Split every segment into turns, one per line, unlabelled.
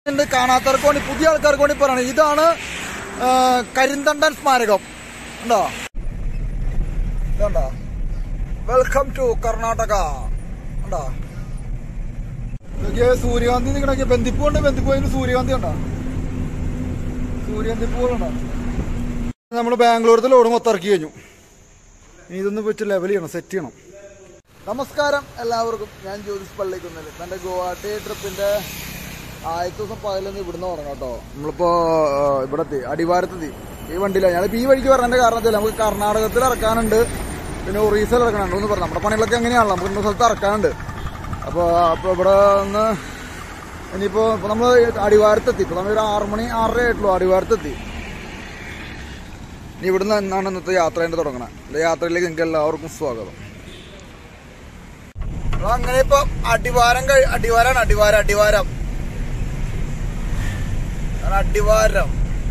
ഉണ്ട് കാണാത്തവർക്ക് വേണ്ടി പുതിയ ആൾക്കാർക്ക് വേണ്ടി പറയണം ഇതാണ് ആ, കരിന്തണ്ടൻ സ്മാരകം ഉണ്ടോ ഇതുണ്ടോ വെൽക്കം ടു കർണാടക ഉണ്ടോ ഇതൊക്കെ സൂര്യകാന്തി നിൽക്കണ ബന്ദിപ്പൂ ഉണ്ട് ബന്ദിപ്പൂ അതിന് സൂര്യകാന്തി ഉണ്ടോ സൂര്യകാന്തി പൂവുണ്ടോ നമ്മൾ ബാംഗ്ലൂരത്തെ ലോഡ് മൊത്തം ഇറക്കി കഴിഞ്ഞു ഇനി ഇതൊന്ന് വെച്ച് ലെവൽ ചെയ്യണം സെറ്റ് ചെയ്യണം നമസ്കാരം എല്ലാവർക്കും ഞാൻ ജ്യോതിസ് പള്ളിക്കുന്നില്ല എൻ്റെ ഗുവാഹട്ടി ട്രിപ്പിന്റെ ആദ്യത്തെ ദിവസം പകലൊന്ന് ഇവിടുന്ന് തുടങ്ങാം കേട്ടോ നമ്മളിപ്പോ ആ, ഇവിടെ എത്തി അടിവാരത്തെത്തി ഈ വണ്ടിയില്ല ഞാനിപ്പോ ഈ വഴിക്ക് പറഞ്ഞതിന്റെ കാരണം വെച്ചാൽ നമുക്ക് കർണാടകത്തിൽ ഇറക്കാനുണ്ട് പിന്നെ ഒറീസയിൽ ഇറക്കാനുണ്ട് എന്ന് പറഞ്ഞു നമ്മുടെ പണികളൊക്കെ എങ്ങനെയാണല്ലോ നമുക്ക് ഇന്ന സ്ഥലത്ത് ഇറക്കാനുണ്ട് അപ്പോൾ അപ്പോൾ ഇവിടെ ഒന്ന് ഇനിയിപ്പോൾ ഇപ്പോൾ നമ്മൾ അടിവാരത്തെത്തി ഇപ്പോൾ നമ്മൾ ഒരു ആറ് മണി ആറര ആയിട്ടുള്ളൂ അടിവാരത്തെത്തി ഇനി ഇവിടുന്ന് എന്നാണ് ഇന്നത്തെ യാത്രേൻ്റെ തുടങ്ങണത് എൻ്റെ യാത്രയിലേക്ക് നിങ്ങൾക്ക് എല്ലാവർക്കും സ്വാഗതം അപ്പൊ അങ്ങനെ ഇപ്പൊ അടിവാരം കഴി അടിവാരാണ് അടിവാരം അടിവാരം അതാണ് അടിവാരം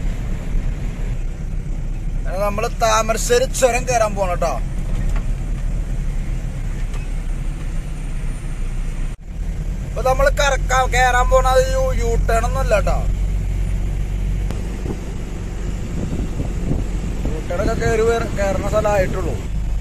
അങ്ങനെ നമ്മള് താമരശ്ശേരി ചുരം കയറാൻ പോണ കേട്ടോ ഇപ്പൊ നമ്മള് കറക്കാ കയറാൻ പോണത് യു യൂ ടേൺ ഒന്നും അല്ല കേട്ടോ യൂ ടേൺ ഒക്കെ കയറി വര- കയറുന്ന സ്ഥലമായിട്ടുള്ളൂ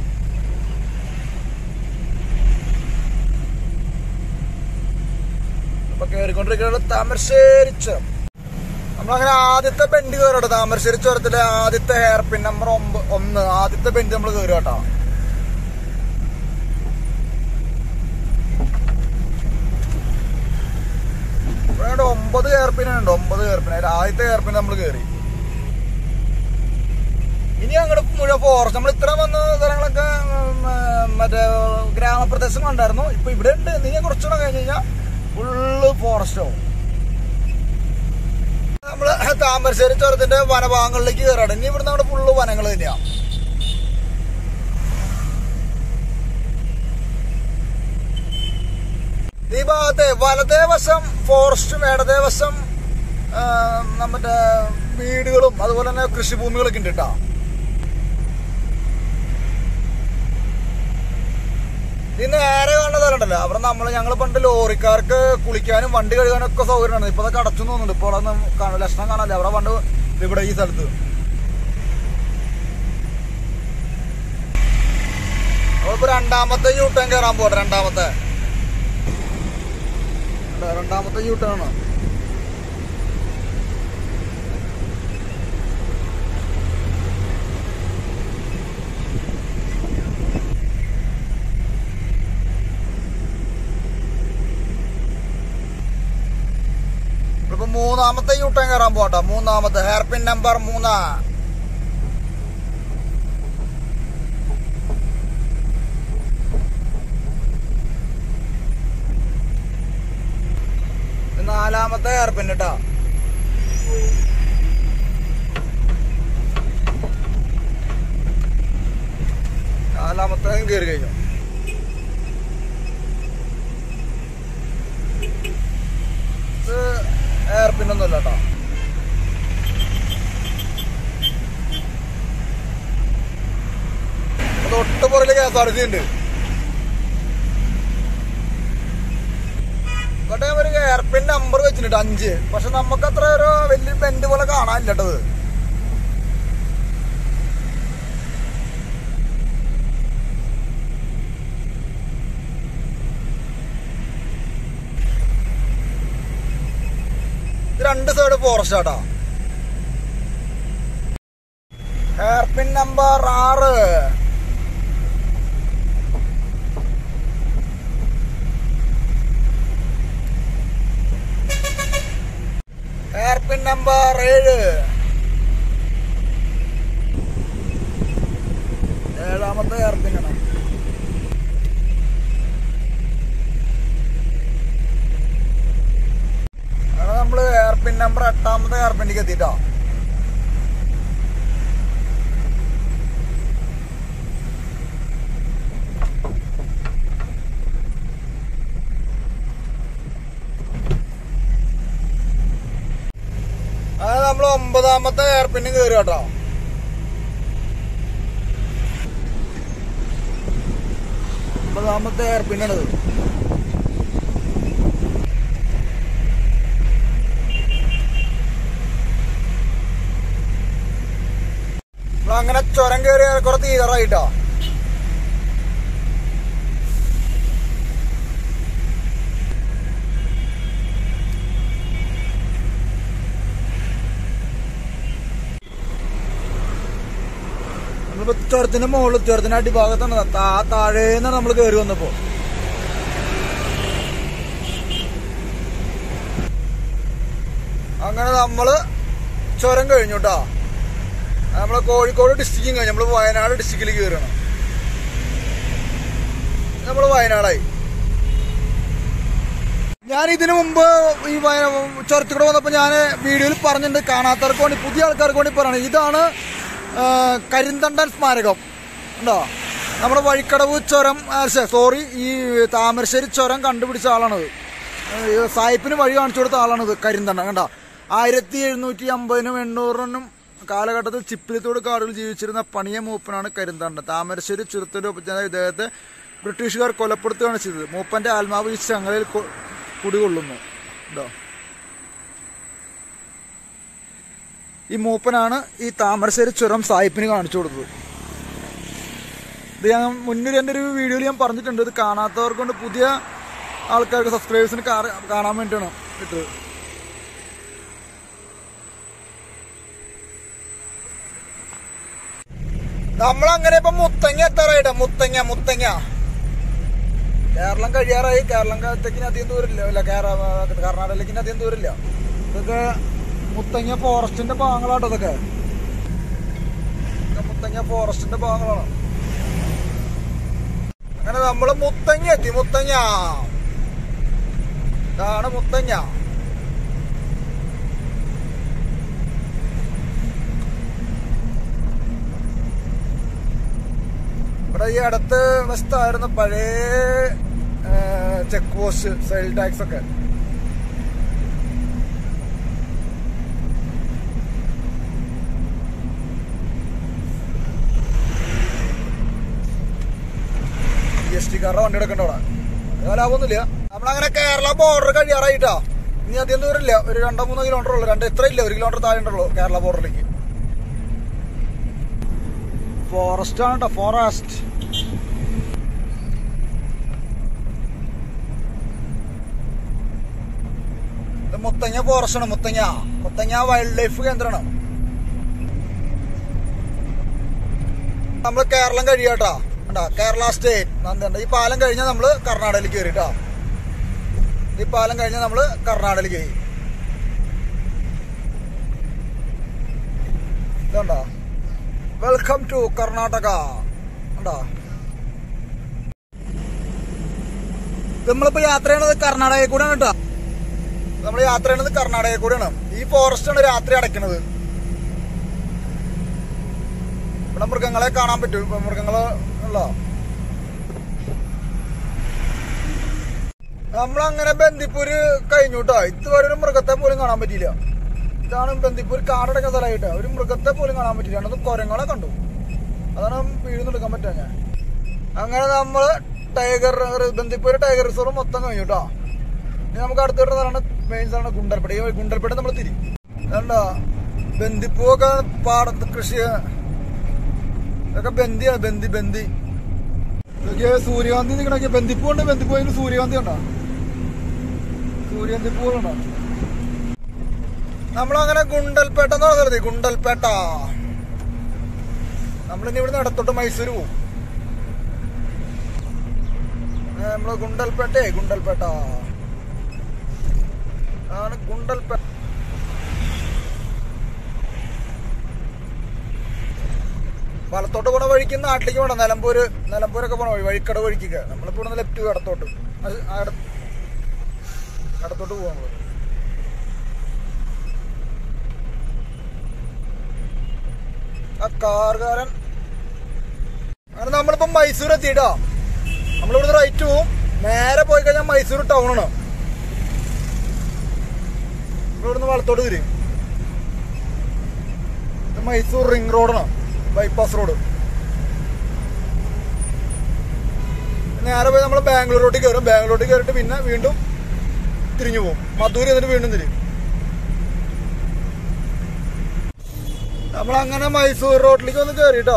അപ്പൊ കയറിക്കൊണ്ടിരിക്കുന്നത് താമരശ്ശേരി ചുരം നമ്മളങ്ങനെ ആദ്യത്തെ ബെൻഡ് കയറട്ടോ താമരശ്ശേരി ചുരത്തിലെ ആദ്യത്തെ ഹെയർ പിൻ നമ്പർ ഒമ്പ ഒന്ന് ആദ്യത്തെ ബെൻഡ് നമ്മൾ കയറുക കേട്ടോ ഇവിടെ അങ്ങോട്ട് ഒമ്പത് ഹെയർ പിന്നുണ്ട് ഒമ്പത് ഹെയർ പിൻ അതിൽ ആദ്യത്തെ ഹെയർ പിൻ നമ്മൾ കയറി ഇനി അങ്ങോട്ട് മുഴുവൻ ഫോറസ്റ്റ് നമ്മൾ ഇത്ര വന്ന സ്ഥലങ്ങളൊക്കെ ഉം, ഉം, മറ്റേ ഗ്രാമപ്രദേശം ഉണ്ടായിരുന്നു ഇപ്പൊ ഇവിടെ ഉണ്ട് ഇനി കുറച്ചുകൂടെ കഴിഞ്ഞ് കഴിഞ്ഞാൽ ഫുള്ള് ഫോറസ്റ്റ് ആവും നമ്മള് താമരശ്ശേരി ചുരത്തിന്റെ വനഭാഗങ്ങളിലേക്ക് കയറാണ് ഇനി ഇവിടുന്ന് അവിടെ ഫുള്ള് വനങ്ങൾ തന്നെയാ ഈ ഭാഗത്തെ വലതേ വശം ഫോറസ്റ്റും ഇടതേ വശം ആ, നമ്മുടെ വീടുകളും അതുപോലെ തന്നെ കൃഷിഭൂമികളൊക്കെ ഉണ്ട് കേട്ടോ ഈ നേരെ കാണുന്ന സ്ഥലമുണ്ടല്ലോ അവിടെ നമ്മൾ ഞങ്ങൾ പണ്ട് ലോറിക്കാർക്ക് കുളിക്കാനും വണ്ടി കഴുകാനും ഒക്കെ സൗകര്യമാണ് ഇപ്പൊ അതൊക്കെ അടച്ചു തോന്നുന്നുണ്ട് ഇപ്പോൾ അതൊന്നും കാണ- ലക്ഷണം കാണാനില്ല അവിടെ പണ്ട് ഇവിടെ ഈ സ്ഥലത്ത് അപ്പൊ രണ്ടാമത്തെ യൂട്ടേൺ കയറാൻ പോട്ടെ രണ്ടാമത്തെ ഉണ്ട്, രണ്ടാമത്തെ യൂട്ടേൺ ആണ് ഇപ്പൊ മൂന്നാമത്തെ യൂട്ടേൺ കയറാൻ പോട്ടെ മൂന്നാമത്തെ ഹെയർ പിൻ നമ്പർ മൂന്നാ ഇത് നാലാമത്തെ ഹെയർ പിൻ കേട്ടോ നാലാമത്തെ കയറി കഴിഞ്ഞു ഇത് എയർ പിന്നൊന്നുമില്ല കേട്ടോ തൊട്ട് പുറകില് കെ എസ് ആർ സി ഉണ്ട് ഇവിടെ ഒരു എയർ പിൻ നമ്പർ വെച്ചിട്ടുണ്ട് അഞ്ച് പക്ഷെ നമുക്ക് അത്ര ഒരു വലിയ ബെൻഡ് പോലെ കാണാനില്ല കേട്ടത് ഇത് രണ്ട് സൈഡ് ഫോറസ്റ്റ് ആട്ടോ ഹെയർ പിൻ നമ്പർ ആറ് ഹെയർ പിൻ നമ്പർ ഏഴ് ഏഴാമത്തെ ഹെയർ പിൻ ആണ് അങ്ങനെ നമ്മള് ഹെയർ പിൻ നമ്പർ എട്ടാമത്തെ ഹെയർ പിന്നിക്ക് എത്തിട്ടോ അങ്ങനെ നമ്മൾ ഒമ്പതാമത്തെ ഹെയർ പിന്നും കയറി കേട്ടോ ഒമ്പതാമത്തെ ഹെയർ പിന്നാണിത് അപ്പൊ അങ്ങനെ ചുരം കയറി കുറെ തീരാറായിട്ടോ നമ്മളിപ്പോ ചുരത്തിന്റെ മുകളിൽ ചുരത്തിന്റെ അടിഭാഗത്താണ് താ താഴേന്നാണ് നമ്മൾ കയറി വന്നപ്പോ അങ്ങനെ നമ്മള് ചുരം കഴിഞ്ഞു കേട്ടോ നമ്മളെ കോഴിക്കോട് ഡിസ്ട്രിക്റ്റും കഴിഞ്ഞു നമ്മള് വയനാട് ഡിസ്ട്രിക്റ്റിൽ കയറണം നമ്മള് വയനാടായി ഞാൻ ഇതിനു മുമ്പ് ഈ വയ- ചുരത്തിൽ കൂടെ വന്നപ്പോൾ ഞാൻ വീഡിയോയിൽ പറഞ്ഞിട്ടുണ്ട് കാണാത്തവർക്ക് വേണ്ടി പുതിയ ആൾക്കാർക്ക് വേണ്ടി പറയണം ഇതാണ് ആ, കരിന്തണ്ടൻ സ്മാരകം ഉണ്ടോ നമ്മുടെ വഴിക്കടവ് ചുരം സോറി ഈ താമരശ്ശേരി ചുരം കണ്ടുപിടിച്ച ആളാണത് ഈ സായിപ്പിന് വഴി കാണിച്ചു കൊടുത്ത ആളാണിത് കരിന്തണ്ടൻ കണ്ടോ ആയിരത്തി എഴുന്നൂറ്റി അമ്പതിനും എണ്ണൂറിനും കാലഘട്ടത്തിൽ ചിപ്പിലിത്തോട് കാടുകൾ ജീവിച്ചിരുന്ന പണിയ മൂപ്പനാണ് കരിന്തണ്ടൻ താമരശ്ശേരി ചുരത്തിന്റെ ഉപജന ഇദ്ദേഹത്തെ ബ്രിട്ടീഷുകാർ കൊലപ്പെടുത്തുകയാണ് ചെയ്തത് മൂപ്പന്റെ ആത്മാവ് ഈ ചങ്ങലയിൽ കൊ- കുടികൊള്ളുന്നു ഉണ്ടോ ഈ മൂപ്പനാണ് ഈ താമരശ്ശേരി ചുരം സായിപ്പിന് കാണിച്ചു കൊടുത്തത് ഇത് ഞാൻ മുന്നിൽ എൻ്റെ ഒരു വീഡിയോയിൽ ഞാൻ പറഞ്ഞിട്ടുണ്ട് ഇത് കാണാത്തവർക്ക് കൊണ്ട് പുതിയ ആൾക്കാർക്ക് സബ്സ്ക്രൈബേഴ്സിന് കാ- കാണാൻ വേണ്ടിയാണ് ഇട്ടത് നമ്മളങ്ങനെ ഇപ്പൊ മുത്തങ്ങ എത്താറായിട്ടാ മുത്തങ്ങ മുത്തങ്ങ കേരളം കഴിയാറായി കേരളത്തേക്കിന് അധികം ദൂരമില്ല അല്ല കേരള കർണാടകയിലേക്ക് അധികം ദൂരമില്ല ഇതൊക്കെ മുത്തങ്ങ ഫോറസ്റ്റിന്റെ ഭാഗങ്ങളാട്ടോ ഇതൊക്കെ ഇതൊക്കെ മുത്തങ്ങ ഫോറസ്റ്റിന്റെ ഭാഗങ്ങളാണ് അങ്ങനെ നമ്മള് മുത്തങ്ങ എത്തി മുത്തങ്ങ ഇതാണ് മുത്തങ്ങ ഇവിടെ ഈ അടുത്ത് വശത്തായിരുന്നു പഴയ ചെക്ക് പോസ്റ്റ് സെയിൽ ടാക്സ് ഒക്കെ ജി എസ് ടിക്കാരുടെ വണ്ടി എടുക്കണ്ട അവിടെ അത് ലാഭമൊന്നുമില്ല നമ്മളങ്ങനെ കേരള ബോർഡർ കഴിയാറായിട്ടാ ഇനി അധികം ദൂരമില്ല ഒരു രണ്ടോ മൂന്നോ കിലോമീറ്റർ ഉള്ളു രണ്ട് ഇത്ര ഇല്ല ഒരു കിലോമീറ്റർ താഴെ ഉള്ളൂ കേരള ബോർഡറിലേക്ക് ഫോറസ്റ്റ് ആണ് കേട്ടോ ഫോറസ്റ്റ് ഇത് മുത്തങ്ങ ഫോറസ്റ്റ് ആണ് മുത്തങ്ങ മുത്തങ്ങ വൈൽഡ് ലൈഫ് കേന്ദ്രമാണ് നമ്മള് കേരളം കഴിയാട്ടാ കണ്ടാ കേരള സ്റ്റേറ്റ് നന്ദണ്ട ഈ പാലം കഴിഞ്ഞാൽ നമ്മള് കർണാടകയിലേക്ക് കയറിട്ടാ ഈ പാലം കഴിഞ്ഞാൽ നമ്മള് കർണാടകയിലേക്ക് കയറി ഇതുണ്ടോ വെൽക്കം ടു കർണാടക ഉണ്ടോ നമ്മളിപ്പോ യാത്ര ചെയ്യണത് കർണാടകയിൽ കൂടെയാണ് കേട്ടോ നമ്മൾ യാത്ര ചെയ്യണത് കർണാടകയിൽ കൂടെയാണ് ഈ ഫോറസ്റ്റ് ആണ് രാത്രി അടയ്ക്കണത് ഇവിടെ മൃഗങ്ങളെ കാണാൻ പറ്റും ഇപ്പൊ മൃഗങ്ങള് ഉള്ളോ നമ്മളങ്ങനെ ബന്ദിപ്പൂര് കഴിഞ്ഞു കേട്ടോ ഇതുവരെ ഒരു മൃഗത്തെ പോലും കാണാൻ പറ്റിയില്ല ഇതാണ് ബന്ദിപ്പൂർ കാടടക്ക സ്ഥലമായിട്ട് ഒരു മൃഗത്തെ പോലും കാണാൻ പറ്റില്ല അത് കുരങ്ങളെ കണ്ടു അതാണ് വീട് എടുക്കാൻ പറ്റാ ഞാൻ അങ്ങനെ നമ്മള് ടൈഗർ ബന്ദിപ്പൂർ ടൈഗർ റിസർവ് മൊത്തം കഴിഞ്ഞു കേട്ടോ ഇനി നമുക്ക് അടുത്ത വരുന്ന സ്ഥലമാണ് മെയിൻ സ്ഥലമാണ് ഗുണ്ടൽപേട്ട ഈ ഗുണ്ടൽപേട്ട നമ്മൾ തിരി അതുകൊണ്ടോ ബന്ദിപ്പൂവൊക്കെ പാടത്ത് കൃഷി ഇതൊക്കെ ബന്ദിയാണ് ബന്ദി ബന്ദി ഇതൊക്കെ സൂര്യകാന്തി നിൽക്കണൊക്കെ ബന്ദിപ്പൂ ഉണ്ട് ബന്ദിപ്പൂ അതിന് സൂര്യകാന്തി ഉണ്ടോ സൂര്യകാന്തി പൂവുണ്ടോ നമ്മളങ്ങനെ ഗുണ്ടൽപേട്ട എന്ന് പറഞ്ഞത് ഗുണ്ടൽപേട്ട നമ്മളിനി ഇവിടുന്ന് ഇടത്തോട്ട് മൈസൂര് പോവും ഏ, നമ്മള് ഗുണ്ടൽപേട്ടേ ഗുണ്ടൽപേട്ട ആണ് ഗുണ്ടൽപേട്ട വലത്തോട്ട് പോണ വഴിക്ക് നാട്ടിലേക്ക് പോണം നിലമ്പൂര് നിലമ്പൂരൊക്കെ പോണ വഴി വഴിക്കട വഴിക്കൊക്കെ നമ്മളിപ്പോ ഇവിടുന്ന് ലെഫ്റ്റ് ഇടത്തോട്ട് അത് ആ ഇട- ഇടത്തോട്ട് പോവാ നമ്മള് ആ കാറുകാരൻ അങ്ങനെ നമ്മളിപ്പോ മൈസൂർ എത്തിയിട്ടോ നമ്മളിവിടുന്ന് റൈറ്റ് പോവും നേരെ പോയി കഴിഞ്ഞാൽ മൈസൂർ ടൗണാണ് ഇവിടുന്ന് വലത്തോട്ട് തിരിയും ഇത് മൈസൂർ റിംഗ് റോഡാണ് ബൈപ്പാസ് റോഡ് നേരെ പോയി നമ്മൾ ബാംഗ്ലൂരോട്ട് കയറും ബാംഗ്ലൂരോട്ട് കയറിയിട്ട് പിന്നെ വീണ്ടും തിരിഞ്ഞു പോകും മധൂര് എന്നിട്ട് വീണ്ടും തിരിയും നമ്മളങ്ങനെ മൈസൂർ റോഡിലേക്ക് ഒന്ന് കയറിട്ടോ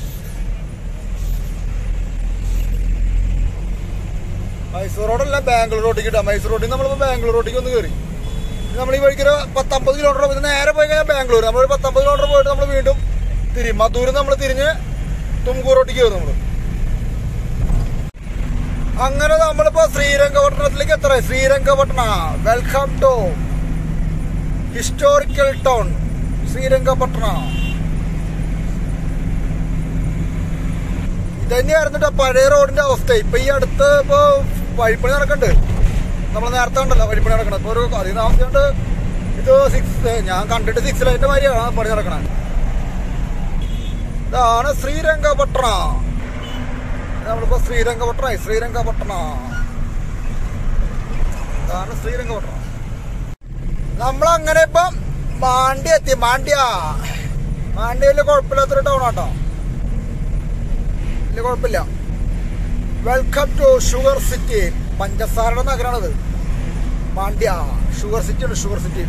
മൈസൂർ റോഡല്ല ബാംഗ്ലൂർ റോഡിലേക്ക് ഇട്ടാ മൈസൂർ റോഡിൽ നമ്മളിപ്പോ ബാംഗ്ലൂർ റോഡിലേക്ക് ഒന്ന് കയറി നമ്മൾ ഈ വഴിക്ക് ഒരു പത്തമ്പത് കിലോമീറ്റർ പോയി നേരെ പോയി കഴിഞ്ഞാൽ ബാംഗ്ലൂർ നമ്മൾ ഒരു പത്തമ്പത് കിലോമീറ്റർ പോയിട്ട് നമ്മൾ വീണ്ടും തിരിയും മധൂര് നമ്മൾ തിരിഞ്ഞ് തുംകൂർ റോഡിലേക്ക് കയറും നമ്മൾ അങ്ങനെ നമ്മളിപ്പോ ശ്രീരംഗപട്ടണത്തിലേക്ക് എത്ര Srirangapatna welcome to historical town Srirangapatna ഇതന്നെയായിരുന്നു ട്ടോ പഴയ റോഡിന്റെ അവസ്ഥ ഇപ്പൊ ഈ അടുത്ത് ഇപ്പൊ വഴിപ്പണി നടക്കണ്ട് നമ്മൾ നേരത്തെ ഉണ്ടല്ലോ വഴിപ്പണി നടക്കണത് ഇപ്പൊ ഒരു അതിന് ആവശ്യമുണ്ട് ഇത് സിക്സ് ഞാൻ കണ്ടിട്ട് സിക്സ് ലൈറ്റ് മാതിരിയാണ് പണി നടക്കണേ ഇതാണ് ശ്രീരംഗപട്ടണ നമ്മളിപ്പോ ശ്രീരംഗപട്ടണ ശ്രീരംഗപട്ടണ ഇതാണ് ശ്രീരംഗപട്ടണ നമ്മളങ്ങനെ ഇപ്പം മാണ്ടി എത്തി മാണ്ഡ്യ മാണ്ഡ്യയില് കുഴപ്പമില്ലാത്തൊരു ടൗൺ ആട്ടോ വലിയ കുഴപ്പമില്ല വെൽക്കം ടു ഷുഗർ സിറ്റി പഞ്ചസാരയുടെ നഗരാണിത് മാണ്ഡ്യ ഷുഗർ സിറ്റി ഉണ്ട് ഷുഗർ സിറ്റി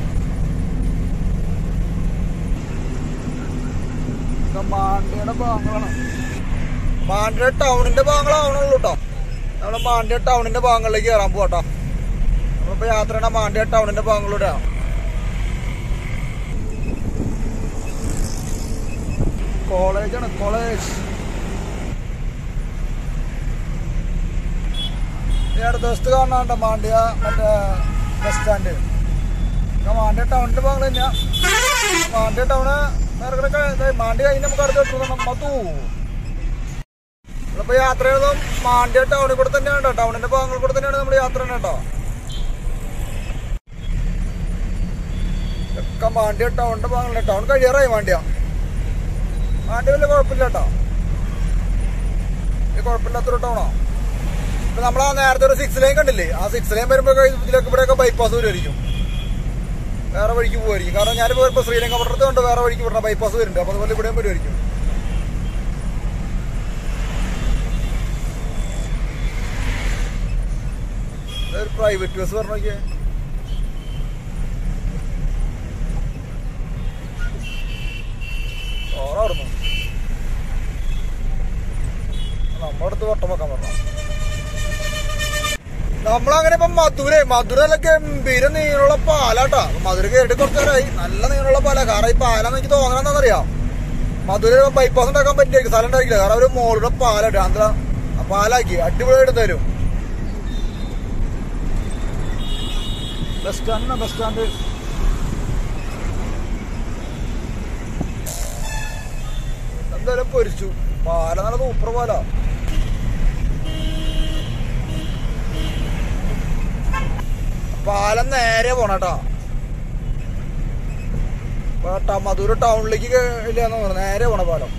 മാണ്ഡ്യയുടെ ഭാഗങ്ങളാണ് മാണ്ഡ്യ ടൗണിന്റെ ഭാഗങ്ങളാവണുള്ളൂ കേട്ടോ നമ്മള് മാണ്ഡ്യ ടൗണിന്റെ ഭാഗങ്ങളിലേക്ക് കയറാൻ പോവാട്ടോ നമ്മളിപ്പോ യാത്രയുടെ മാണ്ഡ്യ ടൗണിന്റെ ഭാഗങ്ങളിലൂടെ കോളേജാണ് കോളേജ് ഈ അടുത്ത ദിവസത്ത് കാണാണ്ട മാണ്ഡ്യ മറ്റേ ബസ് സ്റ്റാൻഡ് ഇപ്പൊ മാണ്ഡ്യ ടൗണിന്റെ ഭാഗങ്ങൾ തന്നെയാ മാണ്ഡ്യ ടൗണ് നേരെ കൂടെ മാണ്ഡ്യ കഴിഞ്ഞ് നമുക്ക് അടുത്ത എത്തുന്നത് മധു നമ്മളിപ്പോ യാത്ര ചെയ്തതും മാണ്ഡ്യ ടൗണിൽ കൂടെ തന്നെയാണ് കേട്ടോ ടൗണിന്റെ ഭാഗങ്ങളിൽ കൂടെ തന്നെയാണ് നമ്മൾ യാത്ര ചെയ്യുന്നത് കേട്ടോ ഒക്കെ മാണ്ഡ്യ ടൗണിന്റെ ഭാഗങ്ങളിൽ ടൗൺ കഴിയാറായി മാണ്ഡ്യ മാണ്ഡ്യ വലിയ കുഴപ്പമില്ല കേട്ടോ വലിയ കുഴപ്പമില്ലാത്തൊരു ടൗണോ ഇപ്പൊ നമ്മൾ ആ നേരത്തെ ഒരു സിക്സ് ലൈൻ കണ്ടില്ലേ ആ സിക്സ് ലൈൻ വരുമ്പോ ഇതിലൊക്കെ ഇവിടെയൊക്കെ ബൈപ്പാസ് വരുമായിരിക്കും വേറെ വഴിക്ക് പോകുമായിരിക്കും കാരണം ഞാനിപ്പോ ഇപ്പൊ ശ്രീരംഗപട്ടണത്ത് കൊണ്ട് വേറെ വഴിക്ക് വിടണം ബൈപ്പാസ് വരുന്നുണ്ട് അപ്പൊ അതുപോലെ ഇവിടെയും വരുമായിരിക്കും ഒരു പ്രൈവറ്റ് ബസ് പറഞ്ഞു നോക്കിയേ ഓറായിരുന്നു നമ്മുടെ അടുത്ത് വട്ടം വെക്കാൻ പറഞ്ഞു നമ്മളങ്ങനെ ഇപ്പൊ മധുര മധുര നല്ല ഗംഭീര നീളമുള്ള പാലാട്ടാ മധുര കേട്ട് കുറച്ച് നേരമായി നല്ല നീളമുള്ള പാലാ കാരണം ഈ പാലാന്ന് എനിക്ക് തോന്നണെന്നറിയാം മധുര ബൈപ്പാസ് ഉണ്ടാക്കാൻ പറ്റിയായിരിക്കും സ്ഥലം ഉണ്ടാക്കില്ല കാരണം അവര് മോളുടെ പാലാട്ട് ആന്ധ്ര ആ പാലാക്കി അടിപൊളിയായിട്ട് തരും ബസ് സ്റ്റാൻഡ് ബസ് സ്റ്റാൻഡ് എന്തായാലും പൊരിച്ചു പാല നല്ല സൂപ്പർ പാലാ പാലം നേരെ പോണട്ടോ മധുര ടൗണിലേക്ക് ഇല്ലാന്ന് പറഞ്ഞു നേരെ പോണ പാലം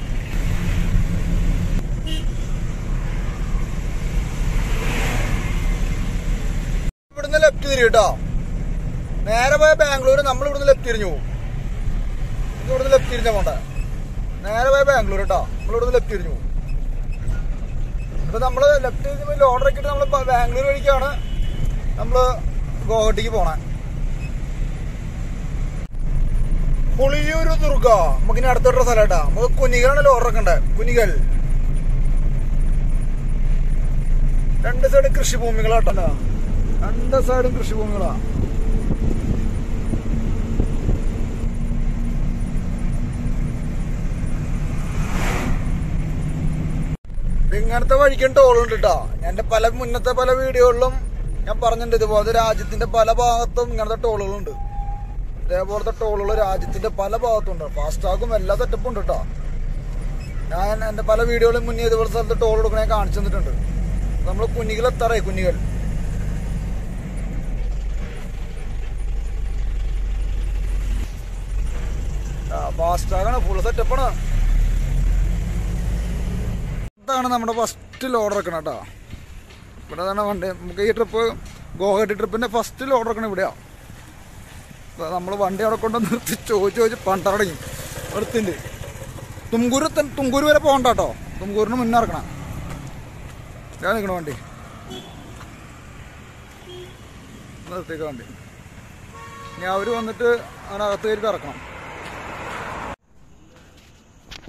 ഇവിടുന്ന് ലെഫ്റ്റ് തിരി കേട്ടോ നേരെ പോയ ബാംഗ്ലൂർ നമ്മൾ ഇവിടുന്ന് ലെഫ്റ്റ് തിരിഞ്ഞു പോകും ഇത് ഇവിടുന്ന് ലെഫ്റ്റ് തിരിഞ്ഞാ പോണ്ട നേരെ പോയ ബാംഗ്ലൂർ കേട്ടോ നമ്മൾ ഇവിടുന്ന് ലെഫ്റ്റ് തിരിഞ്ഞു പോകും ഇപ്പൊ നമ്മള് ലെഫ്റ്റ് തിരിഞ്ഞ് ലോഡർ ഇട്ടിട്ട് നമ്മൾ ബാംഗ്ലൂർ വഴിക്കാണ് നമ്മള് ഗോഹട്ടിക്ക് പോണേ പുളിയൂര് ദുർഗ നമുക്ക് ഇനി അടുത്തോട്ടുള്ള സ്ഥലമായിട്ടാ നമുക്ക് കുനികളാണ് ലോറക്കണ്ടേ കുനികൾ രണ്ട് സൈഡും കൃഷിഭൂമികളാട്ടല്ല രണ്ട് സൈഡും കൃഷിഭൂമികളാ ഇങ്ങനത്തെ വഴിക്കും ടോളുണ്ട് കേട്ടോ എന്റെ പല മുന്നത്തെ പല വീഡിയോകളിലും ഞാൻ പറഞ്ഞിട്ടുണ്ട് ഇതുപോലത്തെ രാജ്യത്തിന്റെ പല ഭാഗത്തും ഇങ്ങനത്തെ ടോളുകളുണ്ട് ഇതേപോലത്തെ ടോളുകൾ രാജ്യത്തിന്റെ പല ഭാഗത്തുണ്ട് ഫാസ്റ്റാഗും എല്ലാ സെറ്റപ്പും ഉണ്ട് കേട്ടോ ഞാൻ എന്റെ പല വീഡിയോകളും മുന്നേ ഇതുപോലെ സ്ഥലത്ത് ടോൾ കൊടുക്കണേ കാണിച്ചു തന്നിട്ടുണ്ട് നമ്മൾ കുഞ്ഞികൾ എത്താറായി കുഞ്ഞികൾ ഫാസ്റ്റാഗാണ് ഫുൾ സെറ്റപ്പാണ് ഇതാണ് നമ്മുടെ ഫസ്റ്റ് ലോഡ് ഇറക്കണം കേട്ടോ ഇവിടെ തന്നെ വണ്ടി നമുക്ക് ഈ ട്രിപ്പ് ഗോഹട്ടി ട്രിപ്പിന്റെ ഫസ്റ്റ് ലോഡ് ഇറക്കണം ഇവിടെയാ നമ്മൾ വണ്ടി അവിടെ കൊണ്ട് നിർത്തി ചോദിച്ച് ചോദിച്ച് പണ്ടടങ്ങി എടുത്തിണ്ട് തുംകൂര് ത- തുംകൂര് വരെ പോകണ്ട കേട്ടോ തുംകൂരിന് മുന്നേ ഇറക്കണം ഞാൻ നിൽക്കണ വണ്ടി നിർത്തിക്ക വണ്ടി ഇനി അവർ വന്നിട്ട് അതിനകത്ത് കയറിയിട്ട് ഇറക്കണം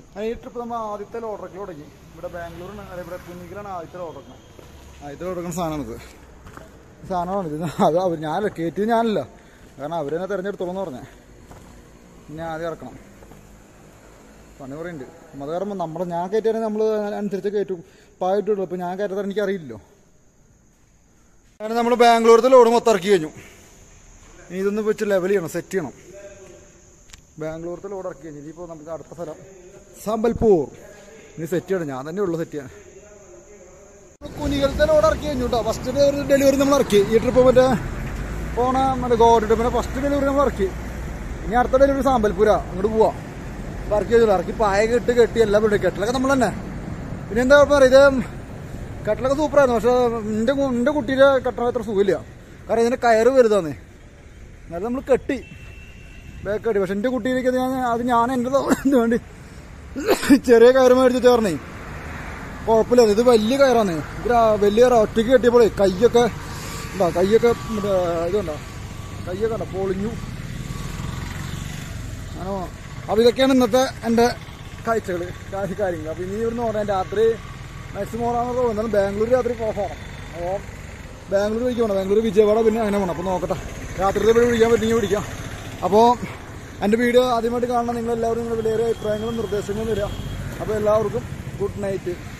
ആ, ഈ ട്രിപ്പ് നമ്മൾ ആദ്യത്തെ ലോഡറൊക്കെ തുടങ്ങി ഇവിടെ ബാംഗ്ലൂരിന് അല്ല ഇവിടെ കുഞ്ഞിക്കലാണ് ആദ്യത്തെ ലോഡറക്കണം ആദ്യത്തെ ലോഡറക്കുന്ന സാധനമാണിത് സാധനമാണിത് ഇത് അത് അവർ ഞാനല്ല കയറ്റിയത് ഞാനല്ല കാരണം അവർ തന്നെ തിരഞ്ഞെടുത്തോളൂ പറഞ്ഞേ പിന്നെ ആദ്യം ഇറക്കണം പണി പറയുന്നുണ്ട് അത് കാരണം നമ്മുടെ ഞാൻ കയറ്റിയാണെങ്കിൽ നമ്മൾ അനുസരിച്ച് കയറ്റും പായിട്ടുള്ളൂ ഇപ്പം ഞാൻ കയറ്റാൻ എനിക്ക് അറിയില്ലല്ലോ അങ്ങനെ നമ്മൾ ബാംഗ്ലൂരത്തെ ലോഡ് മൊത്തം ഇറക്കി കഴിഞ്ഞു ഇനി ഇതൊന്ന് വെച്ച് ലെവൽ ചെയ്യണം സെറ്റ് ചെയ്യണം ബാംഗ്ലൂരത്തെ ലോഡ് ഇറക്കി കഴിഞ്ഞു ഇനിയിപ്പോൾ നമുക്ക് അടുത്ത സ്ഥലം സമ്പൽപൂർ ഇനി സെറ്റ് ചെയ്യണം ഞാൻ തന്നെ ഉള്ളു സെറ്റ് ചെയ്യാൻ കുനികളത്തെ ലോഡ് ഇറക്കി കഴിഞ്ഞു കേട്ടോ ഫസ്റ്റ് ഡെലിവറി നമ്മൾ ഇറക്കി ഈ ട്രിപ്പ് മറ്റേ പോണ മറ്റേ ഗോഡ് ട്രിപ്പിനെ ഫസ്റ്റ് ഡെലിവറി നമ്മൾ ഇറക്കി ഇനി അടുത്ത ഡെലിവറി സാമ്പൽപുര അങ്ങോട്ട് പോവാം ഇപ്പൊ ഇറക്കി വെച്ചു ഇറക്കി പായ കെട്ട് കെട്ടി എല്ലാം വിടും കെട്ടിലൊക്കെ നമ്മൾ തന്നെ പിന്നെ എന്താ കുഴപ്പം ഇത് കട്ടിലൊക്കെ സൂപ്പറായിരുന്നു പക്ഷെ എൻ്റെ കു- എൻ്റെ കുട്ടിയുടെ കട്ടണ അത്ര സുഖമില്ല കാരണം ഇതിൻ്റെ കയറ് വലുതാന്നേ എന്നാലും നമ്മൾ കെട്ടി ബാക്ക് കെട്ടി പക്ഷെ എൻ്റെ കുട്ടിയിലേക്ക് ഞാൻ അത് ഞാൻ എൻ്റെ വേണ്ടി ചെറിയ കയറ് മേടിച്ച് ചേർന്നേ കുഴപ്പമില്ല ഇത് വലിയ കയറാണ് ഇത് ആ വലിയ കയറ ഒറ്റയ്ക്ക് കെട്ടിയപ്പോഴേ കയ്യൊക്കെ എന്താ കയ്യൊക്കെ മറ്റേ ഇതുണ്ടോ കയ്യൊക്കെ ഉണ്ടോ പൊളിഞ്ഞു ആണോ അപ്പോൾ ഇതൊക്കെയാണ് ഇന്നത്തെ എൻ്റെ കാഴ്ചകൾ കാര്യങ്ങൾ അപ്പോൾ ഇനി ഇവിടുന്ന് ഓടാൻ രാത്രി മാക്സിമം ഓടാന്ന് തോന്നുന്നത് ബാംഗ്ലൂർ രാത്രി ഓഫാണ് അപ്പോൾ ബാംഗ്ലൂർ വിളിക്കാൻ പോകണം ബാംഗ്ലൂർ വിജയവാഡ പിന്നെ അങ്ങനെ പോകണം അപ്പോൾ നോക്കട്ടെ രാത്രിത്തെ വഴി വിളിക്കാൻ പറ്റുമെങ്കിൽ വിളിക്കാം അപ്പോൾ എൻ്റെ വീഡിയോ ആദ്യമായിട്ട് കാണണം നിങ്ങളെല്ലാവരും നിങ്ങളുടെ വിലയേറിയ അഭിപ്രായങ്ങളും നിർദ്ദേശങ്ങളും തരിക അപ്പോൾ എല്ലാവർക്കും ഗുഡ് നൈറ്റ്